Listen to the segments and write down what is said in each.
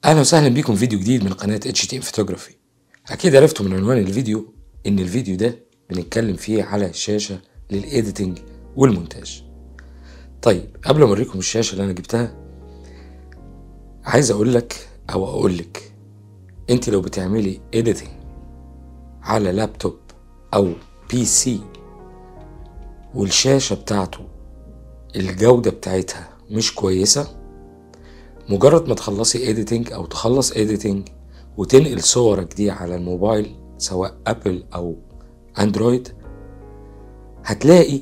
اهلا وسهلا بيكم في فيديو جديد من قناه اتش تي ام فوتوغرافي اكيد عرفتوا من عنوان الفيديو ان الفيديو ده بنتكلم فيه على الشاشه للايديتنج والمونتاج طيب قبل ما اوريكم الشاشه اللي انا جبتها عايز اقول لك او اقول لك انت لو بتعملي ايديتنج على لابتوب او بي سي والشاشه بتاعته الجوده بتاعتها مش كويسه مجرد ما تخلصي اديتنج او تخلص اديتنج وتنقل صورك دي على الموبايل سواء ابل او اندرويد هتلاقي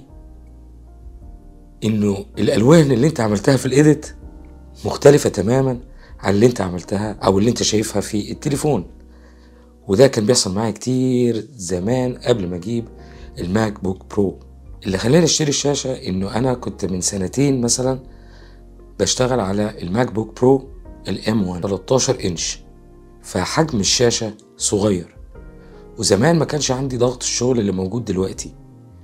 انه الالوان اللي انت عملتها في الايديت مختلفة تماما عن اللي انت عملتها او اللي انت شايفها في التليفون وده كان بيحصل معايا كتير زمان قبل ما اجيب الماك بوك برو اللي خلاني اشتري الشاشة انه انا كنت من سنتين مثلا بشتغل على الماك بوك برو الام 1 13 انش فحجم الشاشة صغير وزمان ما كانش عندي ضغط الشغل اللي موجود دلوقتي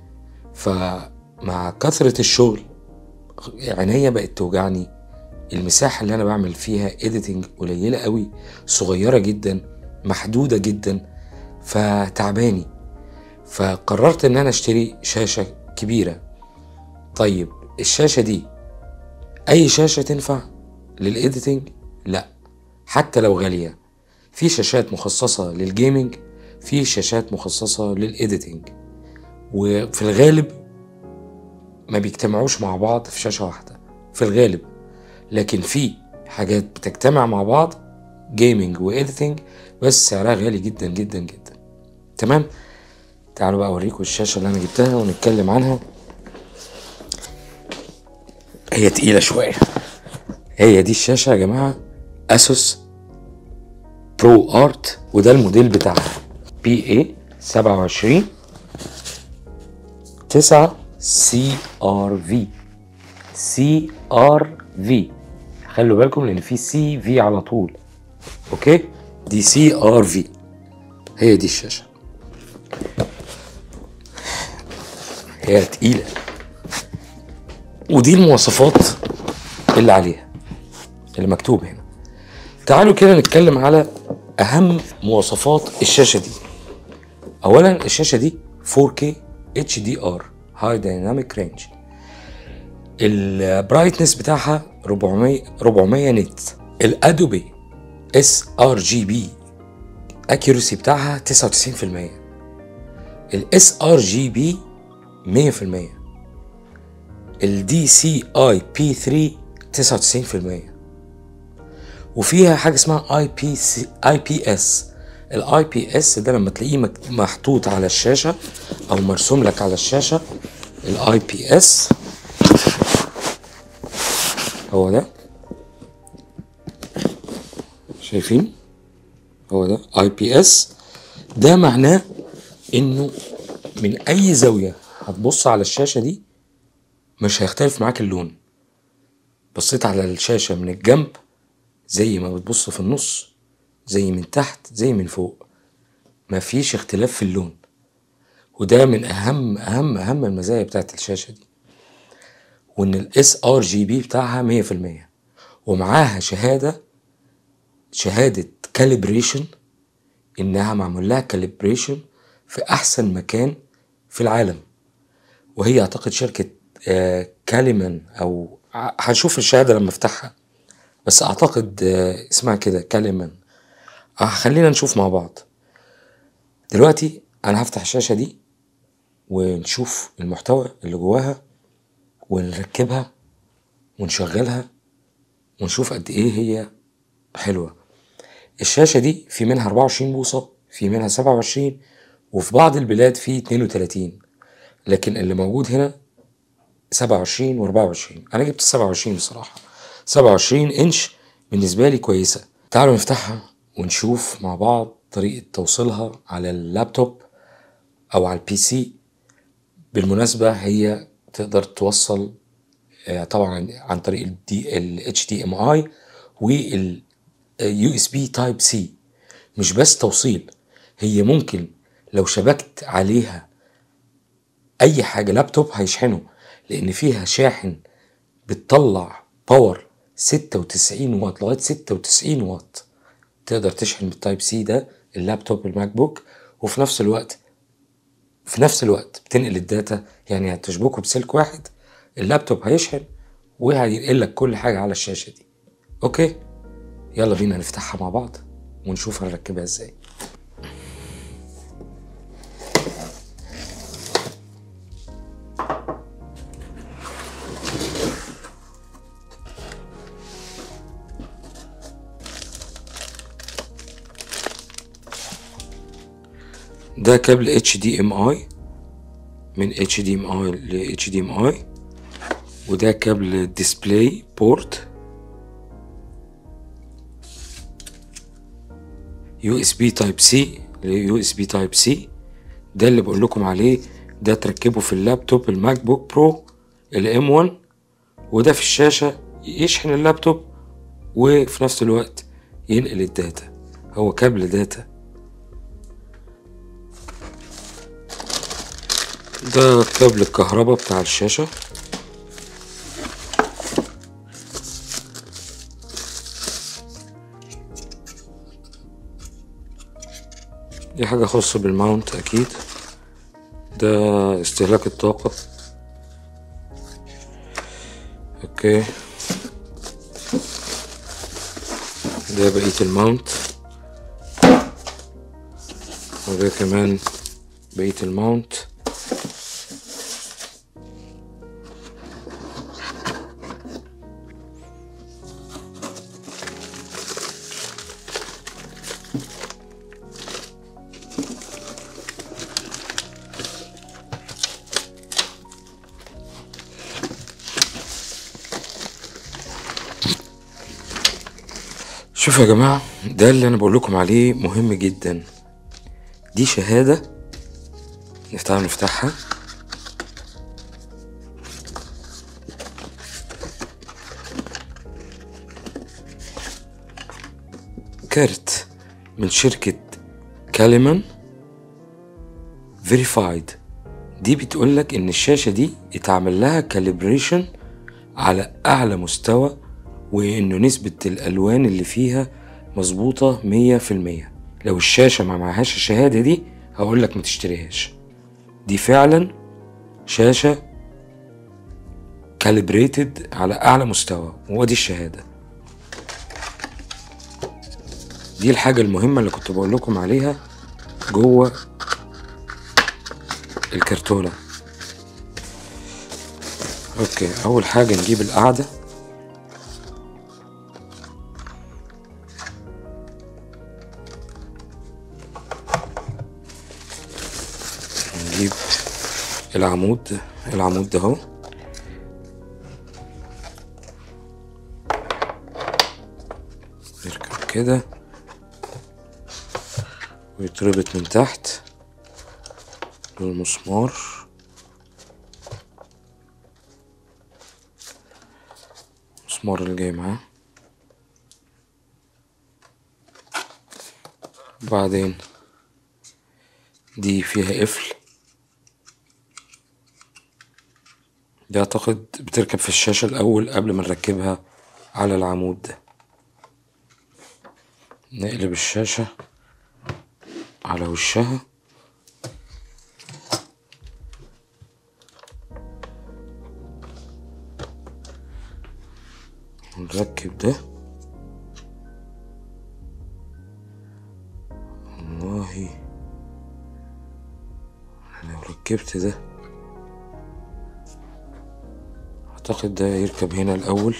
فمع كثرة الشغل عينيا بقت توجعني المساحة اللي أنا بعمل فيها إيديتنج قليلة قوي صغيرة جدا محدودة جدا فتعباني فقررت إن أنا أشتري شاشة كبيرة طيب الشاشة دي أي شاشة تنفع للإيديتنج؟ لأ حتى لو غالية في شاشات مخصصة للجيمنج في شاشات مخصصة للإيديتنج وفي الغالب ما بيجتمعوش مع بعض في شاشة واحدة في الغالب لكن في حاجات بتجتمع مع بعض جيمنج وإيديتنج بس سعرها غالي جدا جدا جدا تمام تعالوا بقى اوريكم الشاشة اللي انا جبتها ونتكلم عنها هي تقيلة شوية هي دي الشاشة يا جماعة اسوس برو ارت وده الموديل بتاعها بي اي 27 9 سي ار في سي ار في خلوا بالكم لان في سي في على طول اوكي دي سي ار في هي دي الشاشة هي تقيلة ودي المواصفات اللي عليها اللي مكتوب هنا تعالوا كده نتكلم على اهم مواصفات الشاشه دي اولا الشاشه دي 4K HDR High Dynamic Range البرايتنس بتاعها 400 400 نت الادوبي اس ار جي بي اكيورسي بتاعها 99% الاس ار جي بي 100% الدي سي اي بي 3 99% وفيها حاجه اسمها اي بي سي اي بي اس الاي بي اس ده لما تلاقيه مك- محطوط على الشاشه او مرسوم لك على الشاشه الاي بي اس هو ده شايفين هو ده اي بي اس ده معناه انه من اي زاويه هتبص على الشاشه دي مش هيختلف معاك اللون بصيت على الشاشة من الجنب زي ما بتبص في النص زي من تحت زي من فوق مفيش اختلاف في اللون وده من أهم أهم أهم المزايا بتاعت الشاشة دي وإن الاس ار جي بي بتاعها مية في المية ومعاها شهادة شهادة كاليبريشن إنها معمول لها كاليبريشن في أحسن مكان في العالم وهي اعتقد شركة آه، كاليمان او ع- هنشوف الشهادة لما افتحها بس اعتقد آه، اسمها كده كاليمان آه، خلينا نشوف مع بعض دلوقتي انا هفتح الشاشة دي ونشوف المحتوى اللي جواها ونركبها ونشغلها ونشوف قد ايه هي حلوة الشاشة دي في منها 24 بوصة في منها 27 وفي بعض البلاد في 32 لكن اللي موجود هنا 27 و 24 انا جبت 27 بصراحه 27 انش بالنسبه لي كويسه تعالوا نفتحها ونشوف مع بعض طريقه توصيلها على اللابتوب او على البي سي بالمناسبه هي تقدر توصل آه، طبعا عن طريق الدي ال HDMI وال USB Type C مش بس توصيل هي ممكن لو شبكت عليها اي حاجه لابتوب هيشحنه لان فيها شاحن بتطلع باور 96 واط لغايه 96 واط تقدر تشحن بالتايب سي ده اللابتوب الماك بوك وفي نفس الوقت في نفس الوقت بتنقل الداتا يعني هتشبكه بسلك واحد اللابتوب هيشحن وهينقل لك كل حاجة على الشاشة دي اوكي يلا بينا نفتحها مع بعض ونشوف هنركبها ازاي ده كابل HDMI من HDMI ل HDMI وده كابل ديسبلاي بورت يو اس بي تايب سي يو اس بي تايب سي ده اللي بقول لكم عليه ده تركبه في اللابتوب الماك بوك برو الام 1 وده في الشاشة يشحن اللابتوب وفي نفس الوقت ينقل الداتا هو كابل داتا ده كابل الكهرباء بتاع الشاشة دي حاجة خاصة بالماونت أكيد ده استهلاك الطاقة اوكي ده بقية الماونت وده كمان بقية الماونت شوفوا يا جماعة ده اللي أنا بقول لكم عليه مهم جدا دي شهادة نفتحها نفتحها كارت من شركة كاليمان فيريفايد دي بتقولك إن الشاشة دي اتعمل لها كاليبريشن على أعلى مستوى وإنه نسبة الألوان اللي فيها مظبوطة مية في المية لو الشاشة ما معهاش الشهادة دي هقولك ما تشتريهاش دي فعلا شاشة كاليبريتد على أعلى مستوى ودي الشهادة دي الحاجة المهمة اللي كنت بقول لكم عليها جوه الكرتونة اوكي اول حاجة نجيب القعدة نجيب العمود العمود ده اهو يركب كده ويتربط من تحت بالمسمار المسمار اللي جاي معاه بعدين دي فيها قفل دي اعتقد بتركب في الشاشة الاول قبل ما نركبها على العمود ده نقلب الشاشة على وشها ونركب ده والله لو ركبت ده اعتقد ده يركب هنا الاول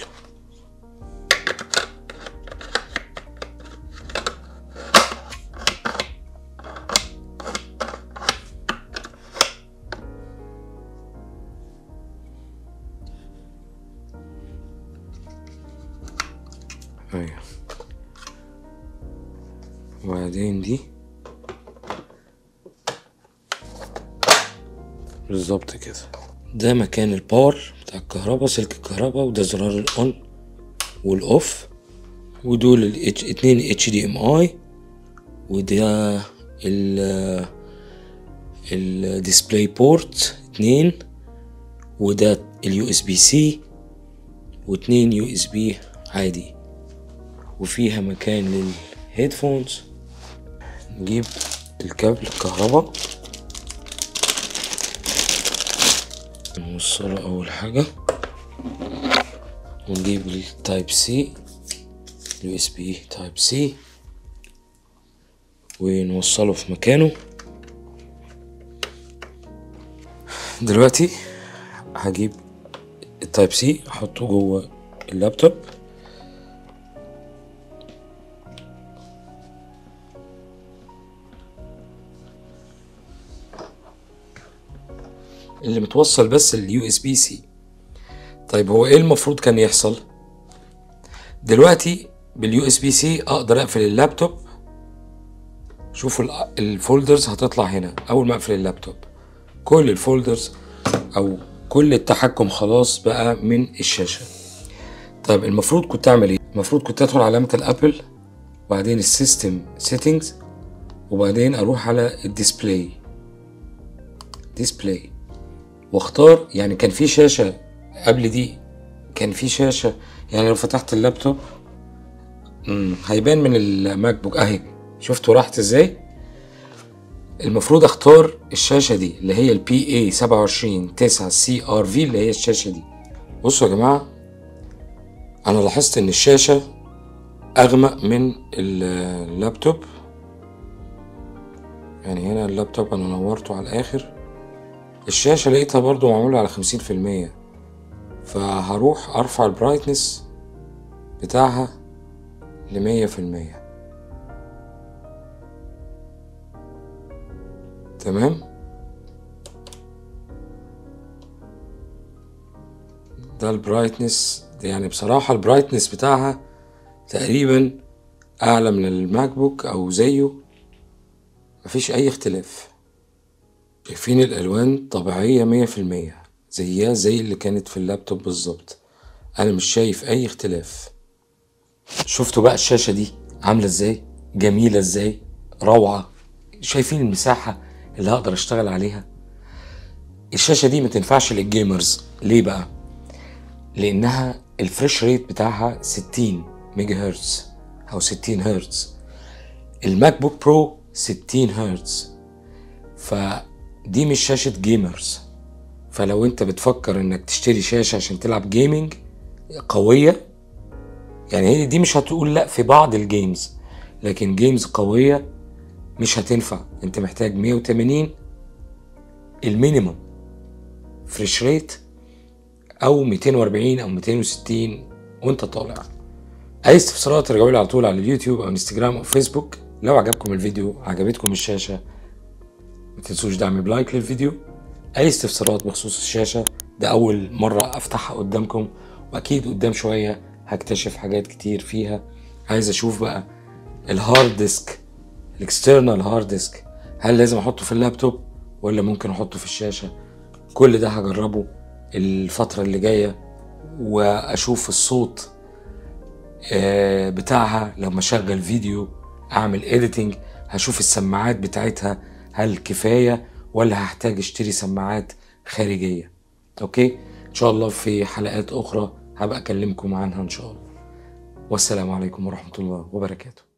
ايوه وبعدين دي بالظبط كده ده مكان الباور بتاع الكهرباء سلك الكهرباء وده زرار الاون والاوف ودول ال H- اتنين اتش دي ام اي وده ال الديسبلاي بورت اتنين وده اليو اس بي سي واتنين يو اس بي عادي وفيها مكان هيدفونز نجيب الكابل الكهرباء نوصله اول حاجة ونجيب التايب سي اليو اس بي تايب سي ونوصله في مكانه دلوقتي هجيب التايب سي احطه جوه اللابتوب اللي متوصل بس اليو اس بي سي طيب هو ايه المفروض كان يحصل دلوقتي باليو اس بي سي اقدر اقفل اللابتوب شوفوا ال- الفولدرز هتطلع هنا اول ما اقفل اللابتوب كل الفولدرز او كل التحكم خلاص بقى من الشاشه طيب المفروض كنت اعمل ايه المفروض كنت ادخل على علامه الابل وبعدين السيستم سيتنجز وبعدين اروح على الديسبلاي ديسبلاي واختار يعني كان في شاشه قبل دي كان في شاشه يعني لو فتحت اللابتوب مم، هيبان من الماك بوك اهي شفتوا راحت ازاي المفروض اختار الشاشه دي اللي هي البي اي 27 9 سي ار في اللي هي الشاشه دي بصوا يا جماعه انا لاحظت ان الشاشه اغمق من ال- اللابتوب يعني هنا اللابتوب انا نورته على الاخر الشاشة لقيتها برضو معمولة على خمسين في المية فهروح ارفع البرايتنس بتاعها لمية في المية تمام ده البرايتنس يعني بصراحة البرايتنس بتاعها تقريبا اعلى من الماك بوك او زيه مفيش اي اختلاف شايفين الالوان طبيعية مية في المية زيها زي اللي كانت في اللابتوب بالظبط انا مش شايف اي اختلاف شفتوا بقى الشاشة دي عاملة ازاي جميلة ازاي روعة شايفين المساحة اللي هقدر اشتغل عليها الشاشة دي ما تنفعش للجيمرز ليه بقى لانها الفريش ريت بتاعها 60 ميجا هرتز او 60 هرتز الماك بوك برو 60 هرتز فدي مش شاشة جيمرز فلو انت بتفكر انك تشتري شاشة عشان تلعب جيمنج قوية يعني هي دي مش هتقول لا في بعض الجيمز لكن جيمز قوية مش هتنفع انت محتاج 180 المينيمم فريش ريت او 240 او 260 وانت طالع اي استفسارات ارجعوا لي على طول على اليوتيوب او انستجرام او فيسبوك لو عجبكم الفيديو عجبتكم الشاشة ما تنسوش دعمي بلايك للفيديو اي استفسارات بخصوص الشاشة ده اول مرة افتحها قدامكم واكيد قدام شوية هكتشف حاجات كتير فيها عايز اشوف بقى الهارد ديسك الاكسترنال هارد ديسك هل لازم احطه في اللابتوب ولا ممكن احطه في الشاشة كل ده هجربه الفترة اللي جاية واشوف الصوت آه، بتاعها لما اشغل فيديو اعمل اديتنج هشوف السماعات بتاعتها هل كفاية ولا هحتاج اشتري سماعات خارجية اوكي ان شاء الله في حلقات اخرى هبقى اكلمكم عنها ان شاء الله والسلام عليكم ورحمة الله وبركاته